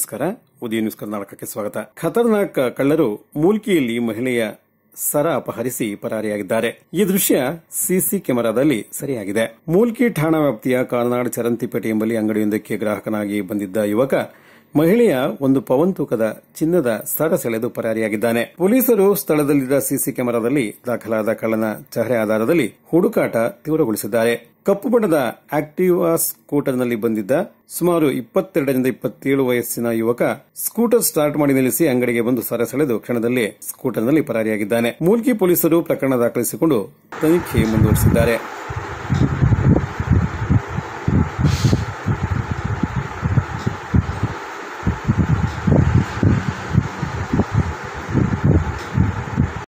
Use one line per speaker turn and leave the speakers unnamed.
ನಮಸ್ಕಾರ ಉದಯ ನ್ಯೂಸ್ ಕರ್ನಾಟಕಕ್ಕೆ ಸ್ವಾಗತ ಖತರ್ನಾಕ್ ಕಳ್ಳರು ಮೂಲ್ಕಿಯಲ್ಲಿ ಮಹಿಳೆಯ ಸರ ಅಪಹರಿಸಿ ಪರಾರಿಯಾಗಿದ್ದಾರೆ ಈ ದೃಶ್ಯ ಸಿಸಿ ಕೆಮೆರಾದಲ್ಲಿ ಸರಿಯಾಗಿದೆ ಮೂಲ್ಕಿ ಠಾಣಾ ವ್ಯಾಪ್ತಿಯ ಕಾರ್ನಾಡ್ ಚರಂತಿಪೇಟೆ ಎಂಬಲ್ಲಿ ಅಂಗಡಿಯೊಂದಕ್ಕೆ ಗ್ರಾಹಕನಾಗಿ ಬಂದಿದ್ದ ಯುವಕ ಮಹಿಳೆಯ ಒಂದು ಪವನ್ ತೂಕದ ಚಿನ್ನದ ಸರ ಸೆಳೆದು ಪರಾರಿಯಾಗಿದ್ದಾನೆ ಪೊಲೀಸರು ಸ್ಥಳದಲ್ಲಿದ್ದ ಸಿಸಿ ಕೆಮೆರಾದಲ್ಲಿ ದಾಖಲಾದ ಕಳ್ಳನ ಚಹರೆ ಆಧಾರದಲ್ಲಿ ಹುಡುಕಾಟ ತೀವ್ರಗೊಳಿಸಿದ್ದಾರೆ ಕಪ್ಪು ಬಣ್ಣದ ಆಕ್ಟಿವಾ ಸ್ಕೂಟರ್ನಲ್ಲಿ ಬಂದಿದ್ದ ಸುಮಾರು ಇಪ್ಪತ್ತೆರಡರಿಂದ ಇಪ್ಪತ್ತೇಳು ವಯಸ್ಸಿನ ಯುವಕ ಸ್ಕೂಟರ್ ಸ್ಟಾರ್ಟ್ ಮಾಡಿ ನಿಲ್ಲಿಸಿ ಅಂಗಡಿಗೆ ಬಂದು ಸರ ಸೆಳೆದು ಕ್ಷಣದಲ್ಲಿ ಸ್ಕೂಟರ್ನಲ್ಲಿ ಪರಾರಿಯಾಗಿದ್ದಾನೆ ಮೂಲ್ಕಿ ಪೊಲೀಸರು ಪ್ರಕರಣ ದಾಖಲಿಸಿಕೊಂಡು ತನಿಖೆ ಮುಂದುವರೆಸಿದ್ದಾರೆ